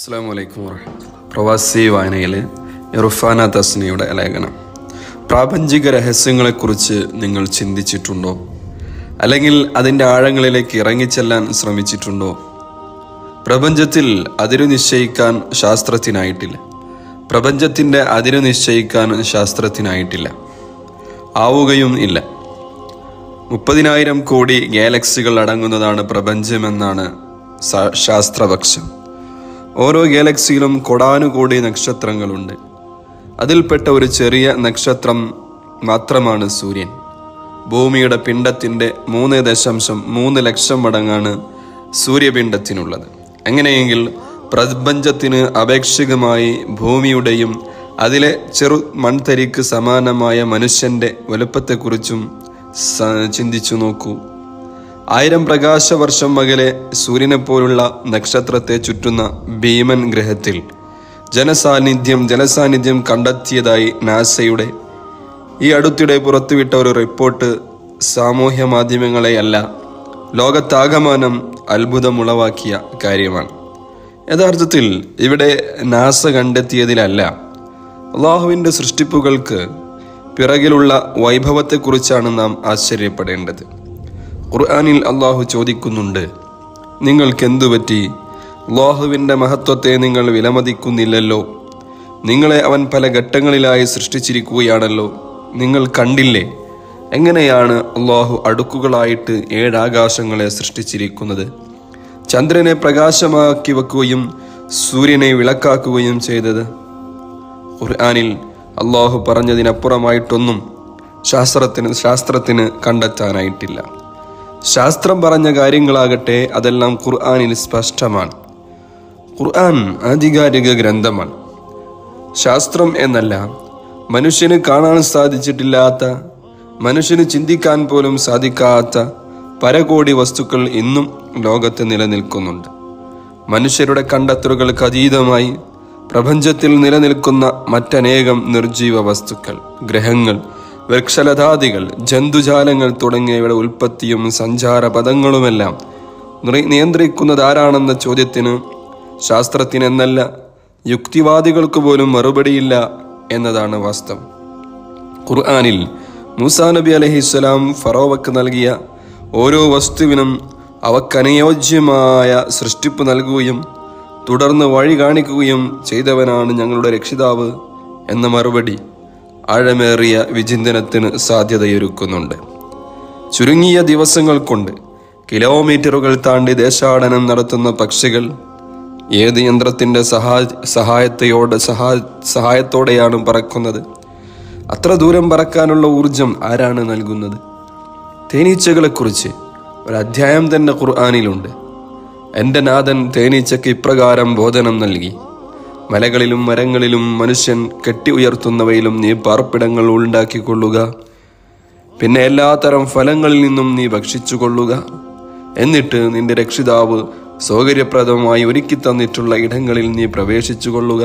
അസ്സാം വലൈക്കും പ്രവാസി വായനയിലെ ഇറുഫാന തസ്നിയുടെ ലേഖനം പ്രാപഞ്ചിക രഹസ്യങ്ങളെക്കുറിച്ച് നിങ്ങൾ ചിന്തിച്ചിട്ടുണ്ടോ അല്ലെങ്കിൽ അതിൻ്റെ ആഴങ്ങളിലേക്ക് ഇറങ്ങിച്ചെല്ലാൻ ശ്രമിച്ചിട്ടുണ്ടോ പ്രപഞ്ചത്തിൽ അതിരു നിശ്ചയിക്കാൻ ശാസ്ത്രത്തിനായിട്ടില്ല പ്രപഞ്ചത്തിൻ്റെ അതിരു നിശ്ചയിക്കാൻ ശാസ്ത്രത്തിനായിട്ടില്ല ആവുകയും ഇല്ല മുപ്പതിനായിരം കോടി ഗാലക്സികൾ അടങ്ങുന്നതാണ് പ്രപഞ്ചമെന്നാണ് സ- ശാസ്ത്രപക്ഷം ഓരോ ഗാലക്സിയിലും കൊടാനുകോടി നക്ഷത്രങ്ങളുണ്ട് അതിൽപ്പെട്ട ഒരു ചെറിയ നക്ഷത്രം മാത്രമാണ് സൂര്യൻ ഭൂമിയുടെ പിണ്ഡത്തിന്റെ മൂന്ന് ദശാംശം മൂന്ന് ലക്ഷം മടങ്ങാണ് സൂര്യപിണ്ഡത്തിനുള്ളത് അങ്ങനെയെങ്കിൽ പ്രപഞ്ചത്തിന് അപേക്ഷികമായി ഭൂമിയുടെയും അതിലെ ചെറു മൺതരിക്ക് സമാനമായ മനുഷ്യന്റെ വലുപ്പത്തെക്കുറിച്ചും സ- ചിന്തിച്ചു നോക്കൂ ആയിരം പ്രകാശവർഷം അകലെ സൂര്യനെ പോലുള്ള നക്ഷത്രത്തെ ചുറ്റുന്ന ഭീമൻ ഗ്രഹത്തിൽ ജനസാന്നിധ്യം ജലസാന്നിധ്യം കണ്ടെത്തിയതായി നാസയുടെ ഈ അടുത്തിടെ പുറത്തുവിട്ട ഒരു റിപ്പോർട്ട് സാമൂഹ്യ മാധ്യമങ്ങളെയല്ല ലോകത്താകമാനം അത്ഭുതമുളവാക്കിയ കാര്യമാണ് യഥാർത്ഥത്തിൽ ഇവിടെ നാസ കണ്ടെത്തിയതിലല്ല അള്ളാഹുവിൻ്റെ സൃഷ്ടിപ്പുകൾക്ക് പിറകിലുള്ള വൈഭവത്തെക്കുറിച്ചാണ് നാം ആശ്ചര്യപ്പെടേണ്ടത് ഖുർആനിൽ അള്ളാഹു ചോദിക്കുന്നുണ്ട് നിങ്ങൾക്കെന്തു പറ്റി അള്ളാഹുവിൻ്റെ മഹത്വത്തെ നിങ്ങൾ വിലമതിക്കുന്നില്ലല്ലോ നിങ്ങളെ അവൻ പല ഘട്ടങ്ങളിലായി സൃഷ്ടിച്ചിരിക്കുകയാണല്ലോ നിങ്ങൾ കണ്ടില്ലേ എങ്ങനെയാണ് അള്ളാഹു അടുക്കുകളായിട്ട് ഏഴാകാശങ്ങളെ സൃഷ്ടിച്ചിരിക്കുന്നത് ചന്ദ്രനെ പ്രകാശമാക്കി വെക്കുകയും സൂര്യനെ വിളക്കാക്കുകയും ചെയ്തത് ഖുർആനിൽ അള്ളാഹു പറഞ്ഞതിനപ്പുറമായിട്ടൊന്നും ശാസ്ത്രത്തിന് ശാസ്ത്രത്തിന് കണ്ടെത്താനായിട്ടില്ല ശാസ്ത്രം പറഞ്ഞ കാര്യങ്ങളാകട്ടെ അതെല്ലാം ഖുർആനിൽ സ്പഷ്ടമാണ് ഖുർആൻ ആധികാരിക ഗ്രന്ഥമാണ് ശാസ്ത്രം എന്നല്ല മനുഷ്യന് കാണാൻ സാധിച്ചിട്ടില്ലാത്ത മനുഷ്യന് ചിന്തിക്കാൻ പോലും സാധിക്കാത്ത പരകോടി വസ്തുക്കൾ ഇന്നും ലോകത്ത് നിലനിൽക്കുന്നുണ്ട് മനുഷ്യരുടെ കണ്ടെത്തലുകൾക്ക് അതീതമായി പ്രപഞ്ചത്തിൽ നിലനിൽക്കുന്ന മറ്റനേകം നിർജീവ വസ്തുക്കൾ ഗ്രഹങ്ങൾ വൃക്ഷലതാദികൾ ജന്തുജാലങ്ങൾ തുടങ്ങിയവയുടെ ഉൽപ്പത്തിയും സഞ്ചാര പദങ്ങളുമെല്ലാം നിറി- നിയന്ത്രിക്കുന്നത് ആരാണെന്ന ചോദ്യത്തിന് ശാസ്ത്രത്തിനെന്നല്ല യുക്തിവാദികൾക്ക് പോലും മറുപടിയില്ല എന്നതാണ് വാസ്തവം ഖുർആനിൽ മൂസാ നബി അലഹിസ്സലാം ഫറോവക്ക് നൽകിയ ഓരോ വസ്തുവിനും അവക്കനുയോജ്യമായ സൃഷ്ടിപ്പ് നൽകുകയും തുടർന്ന് വഴി കാണിക്കുകയും ചെയ്തവനാണ് ഞങ്ങളുടെ രക്ഷിതാവ് എന്ന മറുപടി ആഴമേറിയ വിചിന്തനത്തിന് സാധ്യതയൊരുക്കുന്നുണ്ട് ചുരുങ്ങിയ ദിവസങ്ങൾ കൊണ്ട് കിലോമീറ്ററുകൾ താണ്ടി ദേശാടനം നടത്തുന്ന പക്ഷികൾ ഏത് യന്ത്രത്തിന്റെ സഹാ സഹായത്തെയോടെ സഹാ സഹായത്തോടെയാണ് പറക്കുന്നത് അത്ര ദൂരം പറക്കാനുള്ള ഊർജം ആരാണ് നൽകുന്നത് തേനീച്ചകളെക്കുറിച്ച് ഒരു അധ്യായം തന്നെ ഖുർആാനിലുണ്ട് എൻ്റെ നാഥൻ തേനീച്ചയ്ക്ക് ഇപ്രകാരം ബോധനം നൽകി മലകളിലും മരങ്ങളിലും മനുഷ്യൻ കെട്ടി ഉയർത്തുന്നവയിലും നീ പാർപ്പിടങ്ങൾ ഉണ്ടാക്കിക്കൊള്ളുക പിന്നെ എല്ലാത്തരം ഫലങ്ങളിൽ നിന്നും നീ ഭക്ഷിച്ചുകൊള്ളുക എന്നിട്ട് നിന്റെ രക്ഷിതാവ് സൗകര്യപ്രദമായി ഒരുക്കി തന്നിട്ടുള്ള ഇടങ്ങളിൽ നീ പ്രവേശിച്ചുകൊള്ളുക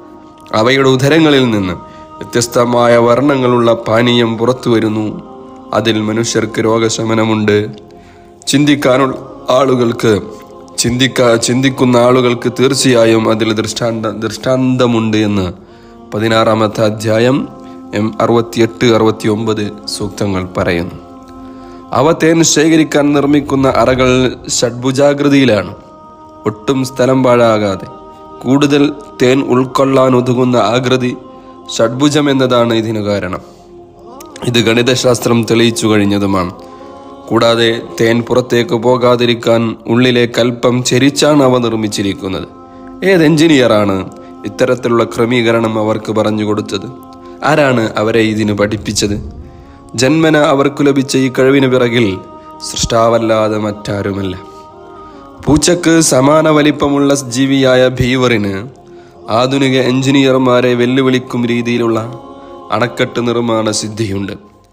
അവയുടെ ഉദരങ്ങളിൽ നിന്ന് വ്യത്യസ്തമായ വർണ്ണങ്ങളുള്ള പാനീയം പുറത്തു വരുന്നു അതിൽ മനുഷ്യർക്ക് രോഗശമനമുണ്ട് ചിന്തിക്കാനുള്ള ആളുകൾക്ക് ചിന്തിക്കാ ചിന്തിക്കുന്ന ആളുകൾക്ക് തീർച്ചയായും അതിൽ ദൃഷ്ടാന്ത ദൃഷ്ടാന്തമുണ്ട് എന്ന് പതിനാറാമത്തെ അധ്യായം എം അറുപത്തിയെട്ട് അറുപത്തി ഒമ്പത് സൂക്തങ്ങൾ പറയുന്നു അവ തേൻ ശേഖരിക്കാൻ നിർമ്മിക്കുന്ന അറകൾ ഷഡ്ഭുജാകൃതിയിലാണ് ഒട്ടും സ്ഥലം പാഴാകാതെ കൂടുതൽ തേൻ ഉൾക്കൊള്ളാൻ ഒതുങ്ങുന്ന ആകൃതി ഷഡ്ഭുജം എന്നതാണ് ഇതിനു കാരണം ഇത് ഗണിതശാസ്ത്രം തെളിയിച്ചു കഴിഞ്ഞതുമാണ് കൂടാതെ തേൻ പുറത്തേക്ക് പോകാതിരിക്കാൻ ഉള്ളിലെ കൽപ്പം ചെരിച്ചാണ് അവ നിർമ്മിച്ചിരിക്കുന്നത് ഏത് എഞ്ചിനീയറാണ് ഇത്തരത്തിലുള്ള ക്രമീകരണം അവർക്ക് പറഞ്ഞു കൊടുത്തത് ആരാണ് അവരെ ഇതിന് പഠിപ്പിച്ചത് ജന്മന അവർക്ക് ലഭിച്ച ഈ കഴിവിന് പിറകിൽ സൃഷ്ടാവല്ലാതെ മറ്റാരുമല്ല പൂച്ചക്ക് സമാന വലിപ്പമുള്ള ജീവിയായ ഭീവറിന് ആധുനിക എഞ്ചിനീയർമാരെ വെല്ലുവിളിക്കും രീതിയിലുള്ള അണക്കെട്ട് നിർമ്മാണ സിദ്ധിയുണ്ട്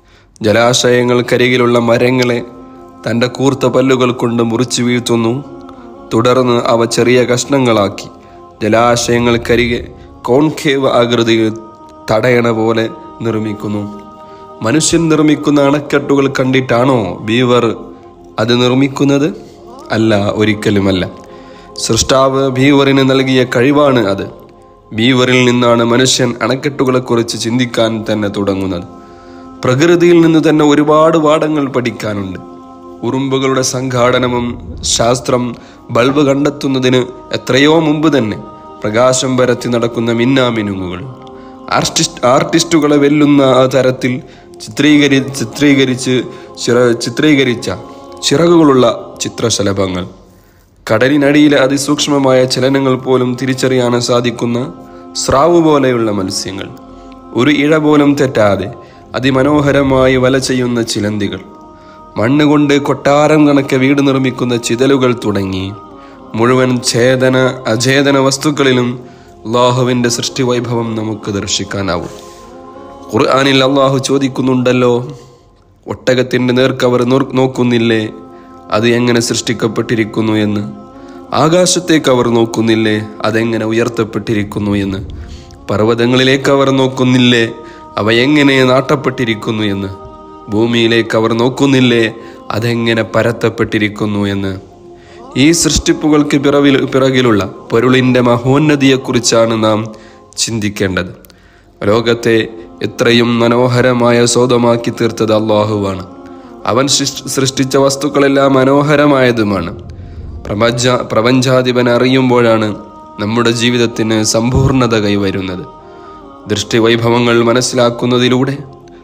ജലാശയങ്ങൾക്കരികിലുള്ള മരങ്ങളെ തൻ്റെ കൂർത്ത പല്ലുകൾ കൊണ്ട് മുറിച്ചു വീഴ്ത്തുന്നു തുടർന്ന് അവ ചെറിയ കഷ്ണങ്ങളാക്കി ജലാശയങ്ങൾക്കരികെ കോൺകേവ് ആകൃതിയിൽ തടയണ പോലെ നിർമ്മിക്കുന്നു മനുഷ്യൻ നിർമ്മിക്കുന്ന അണക്കെട്ടുകൾ കണ്ടിട്ടാണോ ബീവർ അത് നിർമ്മിക്കുന്നത് അല്ല ഒരിക്കലുമല്ല സൃഷ്ടാവ് ബീവറിന് നൽകിയ കഴിവാണ് അത് ബീവറിൽ നിന്നാണ് മനുഷ്യൻ അണക്കെട്ടുകളെക്കുറിച്ച് ചിന്തിക്കാൻ തന്നെ തുടങ്ങുന്നത് പ്രകൃതിയിൽ നിന്ന് തന്നെ ഒരുപാട് പാഠങ്ങൾ പഠിക്കാനുണ്ട് ഉറുമ്പുകളുടെ സംഘാടനവും ശാസ്ത്രം ബൾബ് കണ്ടെത്തുന്നതിന് എത്രയോ മുമ്പ് തന്നെ പ്രകാശം പരത്തി നടക്കുന്ന മിന്നാമിനുങ്ങുകൾ ആർട്ടിസ്റ്റ് ആർട്ടിസ്റ്റുകളെ വെല്ലുന്ന ആ തരത്തിൽ ചിത്രീകരി ചിത്രീകരിച്ച് ചിറ ചിത്രീകരിച്ച ചിറകുകളുള്ള ചിത്രശലഭങ്ങൾ കടലിനടിയിലെ അതിസൂക്ഷ്മമായ ചലനങ്ങൾ പോലും തിരിച്ചറിയാൻ സാധിക്കുന്ന സ്രാവ് പോലെയുള്ള മത്സ്യങ്ങൾ ഒരു ഇഴ പോലും തെറ്റാതെ അതിമനോഹരമായി വല ചെയ്യുന്ന ചിലന്തികൾ മണ്ണ് കൊണ്ട് കൊട്ടാരം കണക്കെ വീട് നിർമ്മിക്കുന്ന ചിതലുകൾ തുടങ്ങി മുഴുവൻ ഛേദന അചേതന വസ്തുക്കളിലും അള്ളാഹുവിൻ്റെ സൃഷ്ടി വൈഭവം നമുക്ക് ദർശിക്കാനാവും ഖുർആാനിൽ അള്ളാഹു ചോദിക്കുന്നുണ്ടല്ലോ ഒട്ടകത്തിൻ്റെ നേർക്ക് അവർ നോർ- നോക്കുന്നില്ലേ അത് എങ്ങനെ സൃഷ്ടിക്കപ്പെട്ടിരിക്കുന്നു എന്ന് ആകാശത്തേക്ക് അവർ നോക്കുന്നില്ലേ അതെങ്ങനെ ഉയർത്തപ്പെട്ടിരിക്കുന്നു എന്ന് പർവ്വതങ്ങളിലേക്ക് അവർ നോക്കുന്നില്ലേ അവ എങ്ങനെ നാട്ടപ്പെട്ടിരിക്കുന്നു എന്ന് ഭൂമിയിലേക്ക് അവർ നോക്കുന്നില്ലേ അതെങ്ങനെ പരത്തപ്പെട്ടിരിക്കുന്നു എന്ന് ഈ സൃഷ്ടിപ്പുകൾക്ക് പിറവിൽ പിറകിലുള്ള പൊരുളിൻ്റെ മഹോന്നതിയെക്കുറിച്ചാണ് നാം ചിന്തിക്കേണ്ടത് ലോകത്തെ എത്രയും മനോഹരമായ സ്വതമാക്കി തീർത്തത് അള്ളാഹുവാണ് അവൻ സൃഷ്- സൃഷ്ടിച്ച വസ്തുക്കളെല്ലാം മനോഹരമായതുമാണ് പ്രപഞ്ച പ്രപഞ്ചാധിപൻ അറിയുമ്പോഴാണ് നമ്മുടെ ജീവിതത്തിന് സമ്പൂർണത കൈവരുന്നത് ദൃഷ്ടിവൈഭവങ്ങൾ മനസ്സിലാക്കുന്നതിലൂടെ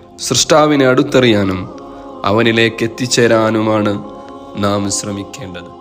സൃഷ്ടാവിനെ അടുത്തറിയാനും അവനിലേക്ക് എത്തിച്ചേരാനുമാണ് നാം ശ്രമിക്കേണ്ടത്